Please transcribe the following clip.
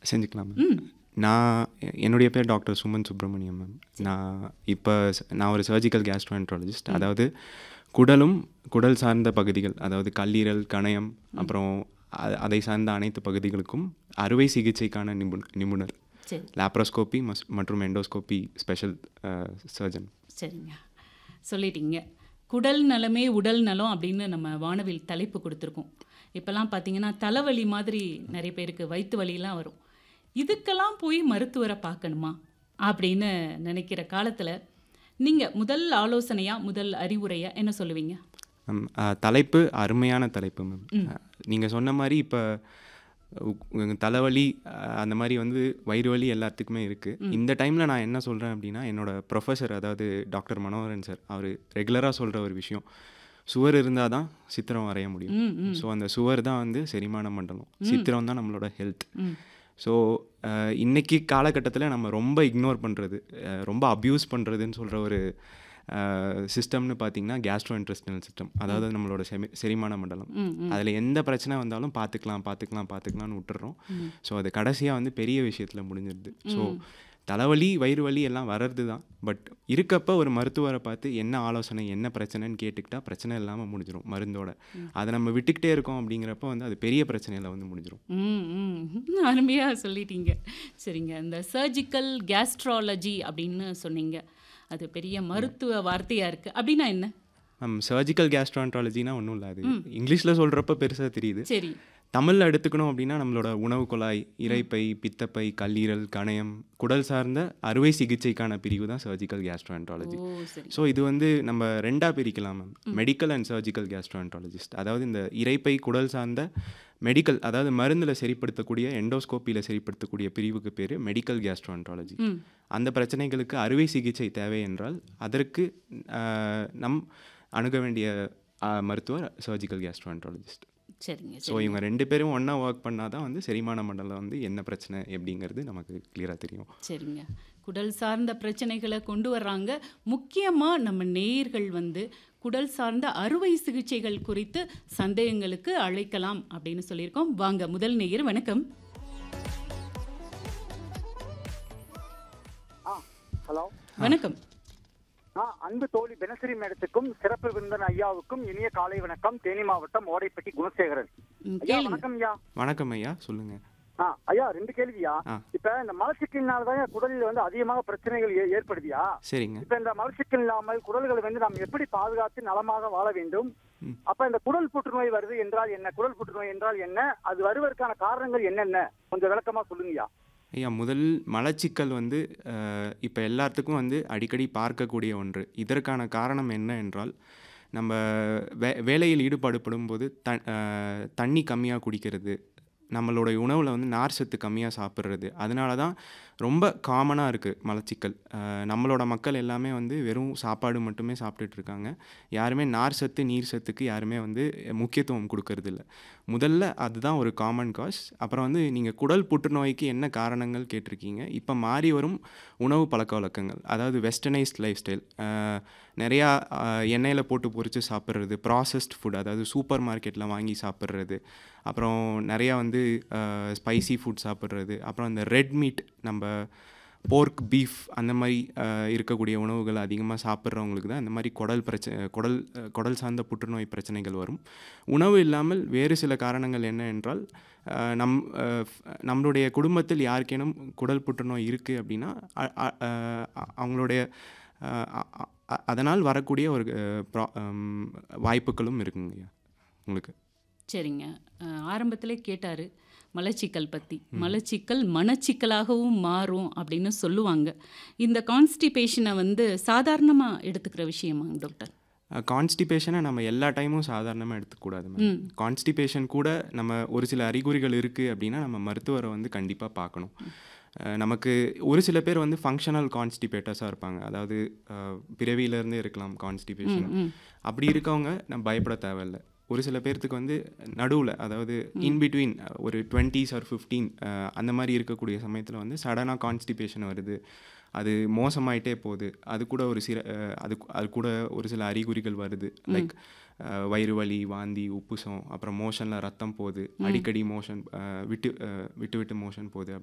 செஞ்சுக்கலாம் மேம் நான் என்னுடைய பேர் டாக்டர் சுமன் சுப்பிரமணியம் மேம் நான் இப்போ நான் ஒரு சர்ஜிக்கல் கேஸ்ட்ரோஎன்ட்ராலஜிஸ்ட் அதாவது குடலும் குடல் சார்ந்த பகுதிகள் அதாவது கல்லீரல் கணையம் அப்புறம் அ- அதை சார்ந்த அனைத்து பகுதிகளுக்கும் அறுவை சிகிச்சைக்கான நிபுணர் நிபுணர் சரி லாப்ரோஸ்கோபி மற்றும் எண்டோஸ்கோபி ஸ்பெஷல் சர்ஜன் சரிங்க சொல்லிட்டீங்க குடல் நலமே உடல் நலம் அப்படின்னு நம்ம வானவில் தலைப்பு கொடுத்துருக்கோம் இப்போல்லாம் பார்த்தீங்கன்னா தலைவலி மாதிரி நிறைய பேருக்கு வயிற்று வலியெல்லாம் வரும் இதுக்கெல்லாம் போய் மருத்துவரை பார்க்கணுமா அப்படின்னு நினைக்கிற காலத்தில் நீங்கள் முதல் ஆலோசனையாக முதல் அறிவுரையாக என்ன சொல்லுவீங்க மேம் அஹ், தலைப்பு அருமையான தலைப்பு மேம் நீங்கள் சொன்ன மாதிரி இப்போ தலைவலி அஹ், அந்த மாதிரி வந்து வயிறு வலி எல்லாத்துக்குமே இருக்குது இந்த டைமில் நான் என்ன சொல்கிறேன் அப்படின்னா என்னோட ப்ரொஃபஸர் அதாவது டாக்டர் மனோகரன் சார் அவர் ரெகுலராக சொல்கிற ஒரு விஷயம் சுவர் இருந்தால் தான் சித்திரம் வரைய முடியும் ஸோ அந்த சுவர் தான் வந்து செரிமான மண்டலம் சித்திரம் தான் நம்மளோட ஹெல்த் ஸோ இன்னைக்கு காலகட்டத்தில் நம்ம ரொம்ப இக்னோர் பண்ணுறது ரொம்ப அப்யூஸ் பண்ணுறதுன்னு சொல்கிற ஒரு சிஸ்டம்னு பார்த்தீங்கன்னா கேஸ்ட்ரோ இன்ட்ரெஸ்டினல் சிஸ்டம் அதாவது நம்மளோட செமி செரிமான மண்டலம் அதில் எந்த பிரச்சனை வந்தாலும் பார்த்துக்கலாம் பார்த்துக்கலாம் பார்த்துக்கலாம்னு விட்டுறோம் ஸோ அது கடைசியாக வந்து பெரிய விஷயத்தில் முடிஞ்சிருது ஸோ தலைவலி வயிறு வலி எல்லாம் வர்றது தான் பட் இருக்கப்ப ஒரு மருத்துவரை பார்த்து என்ன ஆலோசனை என்ன பிரச்சனைன்னு கேட்டுக்கிட்டா பிரச்சனை இல்லாமல் முடிஞ்சிடும் மருந்தோட அதை நம்ம விட்டுக்கிட்டே இருக்கோம் அப்படிங்கிறப்ப வந்து அது பெரிய பிரச்சனையில் வந்து முடிஞ்சிடும் ம் ம் அருமையாக சொல்லிட்டீங்க சரிங்க இந்த சர்ஜிக்கல் கேஸ்ட்ராலஜி அப்படின்னு சொன்னீங்க அது பெரிய மருத்துவ வார்த்தையாக இருக்குது அப்படின்னா என்ன மேம் சர்ஜிக்கல் கேஸ்ட்ரான்ட்ராலஜினா ஒன்றும் இல்லை அது இங்கிலீஷில் சொல்கிறப்ப பெருசாக தெரியுது சரி தமிழில் எடுத்துக்கணும் அப்படின்னா நம்மளோட உணவு குழாய் இரைப்பை பித்தப்பை கல்லீரல் கணையம் குடல் சார்ந்த அறுவை சிகிச்சைக்கான பிரிவு தான் சர்ஜிக்கல் கேஸ்ட்ரோஎன்ட்ராலஜி ஓ சரி ஸோ இது வந்து நம்ம ரெண்டாக பிரிக்கலாம் ma'am medical and surgical gastroenterologist அதாவது இந்த இரைப்பை குடல் சார்ந்த மெடிக்கல் அதாவது மருந்தில் சரிப்படுத்தக்கூடிய எண்டோஸ்கோப்பியில் சரிப்படுத்தக்கூடிய பிரிவுக்கு பேர் மெடிக்கல் கேஸ்ட்ரோஎன்ட்ராலஜி அந்த பிரச்சனைகளுக்கு அறுவை சிகிச்சை தேவை என்றால் அதற்கு ஆஹ், நம் அணுக வேண்டிய ஆஹ், மருத்துவர் சர்ஜிக்கல் கேஸ்ட்ரோஎன்ட்ராலஜிஸ்ட் சரிங்க ஸோ இவங்க ரெண்டு பேரும் ஒன்றா ஒர்க் பண்ணால் தான் வந்து செரிமான மண்டலம் வந்து என்ன பிரச்சனை எப்படிங்கிறது நமக்கு கிளியராக தெரியும் சரிங்க குடல் சார்ந்த பிரச்சனைகளை கொண்டு வர்றாங்க முக்கியமாக நம்ம நேயர்கள் வந்து குடல் சார்ந்த அறுவை சிகிச்சைகள் குறித்து சந்தேகங்களுக்கு அழைக்கலாம் அப்படின்னு சொல்லியிருக்கோம் வாங்க முதல் நேயர் வணக்கம் ஆ ஹலோ வணக்கம் ஆ அன்பு தோழி பெனசரி மேடத்துக்கும் சிறப்பு விருந்தன் ஐயாவுக்கும் இனிய காலை வணக்கம் தேனி மாவட்டம் ஓடைப்பட்டி குணசேகரன் ம், ஐயா கேளுங்க வணக்கம் ஐயா வணக்கம் ஐயா சொல்லுங்கள் ஆ ஐயா ரெண்டு கேள்வியா ஆ. இப்ப இந்த மலச்சிக்கலினால தான் குடலில் வந்து அதிகமாக பிரச்சனைகள் ஏ- ஏற்படுதியா சரிங்க இப்ப இந்த மலச்சிக்கல் இல்லாமல் குடல்களை வந்து நாம் எப்படி பாதுகாத்து நலமாக வாழ வேண்டும் அப்ப இந்த குடல் புற்றுநோய் வருது என்றால் என்ன குடல் புற்றுநோய் என்றால் என்ன அது வருவதற்கான காரணங்கள் என்னென்ன கொஞ்சம் விளக்கமா சொல்லுங்கய்யா ஐயா முதல் மலச்சிக்கல் வந்து இப்போ எல்லாத்துக்கும் வந்து அடிக்கடி பார்க்கக்கூடிய ஒன்று இதற்கான காரணம் என்ன என்றால் நம்ம வே வேலையில் ஈடுபாடுபடும் போது த அஹ், தண்ணி கம்மியாக குடிக்கிறது நம்மளுடைய உணவில் வந்து நார் சத்து கம்மியாக சாப்பிட்றது அதனால தான் ரொம்ப காமனாக இருக்குது மலச்சிக்கல் அஹ், நம்மளோட மக்கள் எல்லாமே வந்து வெறும் சாப்பாடு மட்டுமே சாப்பிட்டுட்டு இருக்காங்க யாருமே நார் சத்து நீர் சத்துக்கு யாருமே வந்து முக்கியத்துவம் கொடுக்கறதில்ல முதல்ல அதுதான் ஒரு காமன் காஸ் அப்புறம் வந்து நீங்கள் குடல் புற்றுநோய்க்கு என்ன காரணங்கள் கேட்டிருக்கீங்க இப்போ மாறி வரும் உணவு பழக்க வழக்கங்கள் அதாவது வெஸ்டர்னைஸ்ட் லைஃப் ஸ்டைல் நிறையா எண்ணெயில் போட்டு பொரித்து சாப்பிட்றது ப்ராசஸ்ட் ஃபுட் அதாவது சூப்பர் மார்க்கெட்டில் வாங்கி சாப்பிட்றது அப்புறம் நிறையா வந்து ஸ்பைசி ஃபுட் சாப்பிட்றது அப்புறம் இந்த ரெட் மீட் நம்ம போர்க் பீஃப் அந்த மாதிரி அஹ், இருக்கக்கூடிய உணவுகள் அதிகமாக சாப்பிட்றவங்களுக்கு தான் இந்த மாதிரி குடல் பிரச்சனை குடல் அஹ், குடல் சார்ந்த புற்றுநோய் பிரச்சனைகள் வரும் உணவு இல்லாமல் வேறு சில காரணங்கள் என்ன என்றால் அஹ், நம் அஹ், ஃப்- நம்மளுடைய குடும்பத்தில் யாருக்கேனும் குடல் புற்றுநோய் இருக்குது அப்படின்னா அ- அ- அஹ், அ- அவங்களுடைய அஹ், அ- அ- அ- அதனால் வரக்கூடிய ஒரு அஹ், ப்ரா- ஹம், வாய்ப்புகளும் இருக்குங்கய்யா உங்களுக்கு சரிங்க அஹ், ஆரம்பத்திலே கேட்டார் மலச்சிக்கல் பற்றி மலச்சிக்கல் மனச்சிக்கலாகவும் மாறும் அப்படின்னு சொல்லுவாங்க இந்த கான்ஸ்டிபேஷனை வந்து சாதாரணமாக எடுத்துக்கிற விஷயமா டாக்டர் கான்ஸ்டிபேஷனை நம்ம எல்லா டைமும் சாதாரணமாக எடுத்துக்கூடாது மேம் கான்ஸ்டிபேஷன் கூட நம்ம ஒரு சில அறிகுறிகள் இருக்குது அப்படின்னா நம்ம மருத்துவரை வந்து கண்டிப்பாக பார்க்கணும் அஹ் நமக்கு ஒரு சில பேர் வந்து ஃபங்க்ஷனல் கான்ஸ்டிபேட்டர்ஸாக இருப்பாங்க அதாவது அஹ், பிறவியிலேருந்தே இருக்கலாம் கான்ஸ்டிபேஷன் அப்படி இருக்கவங்க நம்ம பயப்பட தேவையில்லை ஒரு சில பேர்த்துக்கு வந்து நடுவில் அதாவது இன் பிட்வீன் ஒரு டுவெண்ட்டீஸ் ஆர் ஃபிஃப்டீன் அந்த மாதிரி இருக்கக்கூடிய சமயத்தில் வந்து சடனாக கான்ஸ்டிபேஷன் வருது அது மோசமாயிட்டே போகுது அது கூட ஒரு சில அஹ், அது அது கூட ஒரு சில அறிகுறிகள் வருது லைக் வயிறு வலி வாந்தி உப்புசம் அப்புறம் மோஷனில் ரத்தம் போகுது அடிக்கடி மோஷன் விட்டு அஹ், விட்டு விட்டு மோஷன் போகுது